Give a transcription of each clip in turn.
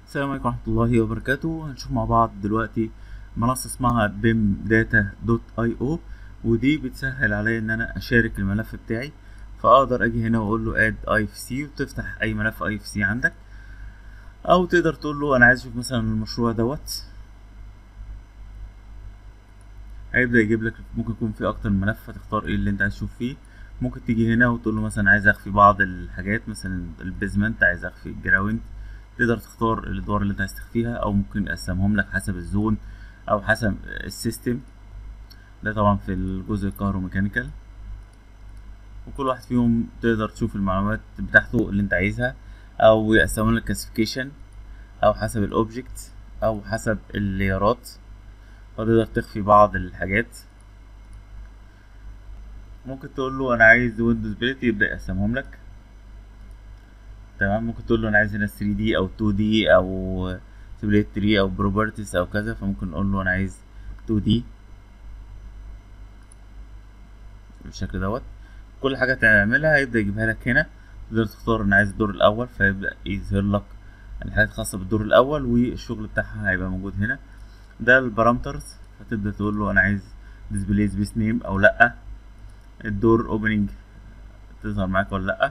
السلام عليكم ورحمة الله وبركاته هنشوف مع بعض دلوقتي منصة اسمها بيم داتا دوت اي او ودي بتسهل عليا ان انا اشارك الملف بتاعي فاقدر اجي هنا واقول له اد اي اف سي وتفتح اي ملف اي اف سي عندك او تقدر تقول له انا عايز اشوف مثلا المشروع دوت هيبدأ يجيب لك ممكن يكون في اكتر من ملف فتختار ايه اللي انت عايز تشوف فيه ممكن تيجي هنا وتقول له مثلا عايز اخفي بعض الحاجات مثلا البيزمنت عايز اخفي الجراوند تقدر تختار الادوار اللي انت عايز تخفيها او ممكن يقسمهم لك حسب الزون او حسب السيستم ده طبعا في الجزء الكهروميكانيكال وكل واحد فيهم تقدر تشوف المعلومات بتاعته اللي انت عايزها او يقسموا لك كلاسيفيكيشن او حسب الاوبجكت او حسب الليارات فتقدر تخفي بعض الحاجات ممكن تقول له انا عايز ويندوز بيلت يبدا يقسمهم لك تمام ممكن تقول له انا عايز هنا 3 دي او 2 دي او سيبليت 3 او بروبرتيز او كذا فممكن نقول له انا عايز 2 دي بالشكل دوت كل حاجه تعملها هيبدا يجيبها لك هنا تقدر تختار انا عايز الدور الاول فيبدا يظهر لك الحاجات الخاصه بالدور الاول والشغل بتاعها هيبقى موجود هنا ده البارامترز فتبدا تقول له انا عايز ديسبلاي سبيس نيم او لا الدور اوبننج تظهر معاك ولا لا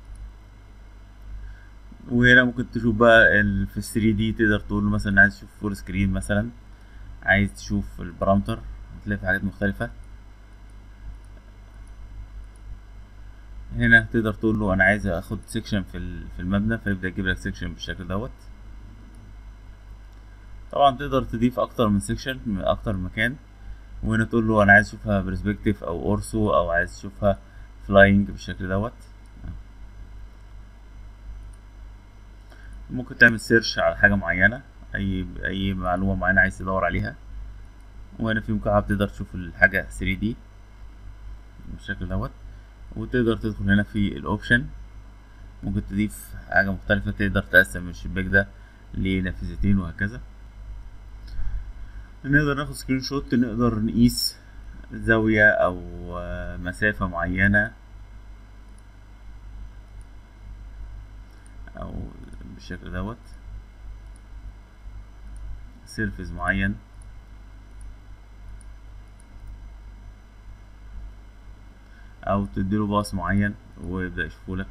وهنا ممكن تشوف بقى ال في ال 3 دي تقدر تقول له مثلا عايز تشوف فول سكرين مثلا عايز تشوف البارامتر هتلاقي في حاجات مختلفة هنا تقدر تقول له انا عايز اخد سيكشن في في المبنى فيبدأ يجيب لك سيكشن بالشكل دوت طبعا تقدر تضيف اكتر من سيكشن من اكتر من مكان وهنا تقول له انا عايز اشوفها برسبكتيف او اورسو او عايز اشوفها فلاينج بالشكل دوت ممكن تعمل سيرش على حاجة معينة أي أي معلومة معينة عايز تدور عليها وهنا في مكعب تقدر تشوف الحاجة 3D بالشكل دوت وتقدر تدخل هنا في الأوبشن ممكن تضيف حاجة مختلفة تقدر تقسم الشباك ده لنافذتين وهكذا نقدر ناخد سكرين شوت نقدر نقيس زاوية أو مسافة معينة أو بالشكل دوت سيرفيس معين او تديله باص معين ويبدأ يشوفهولك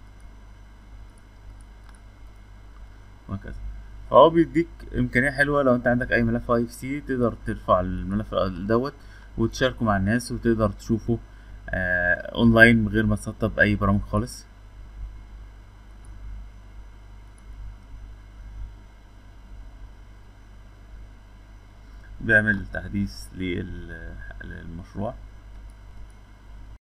وهكذا فهو بيديك امكانية حلوة لو انت عندك اي ملف اي اف سي تقدر ترفع الملف دوت وتشاركه مع الناس وتقدر تشوفه آه اونلاين من غير ما تسطب اي برامج خالص بيعمل تحديث للمشروع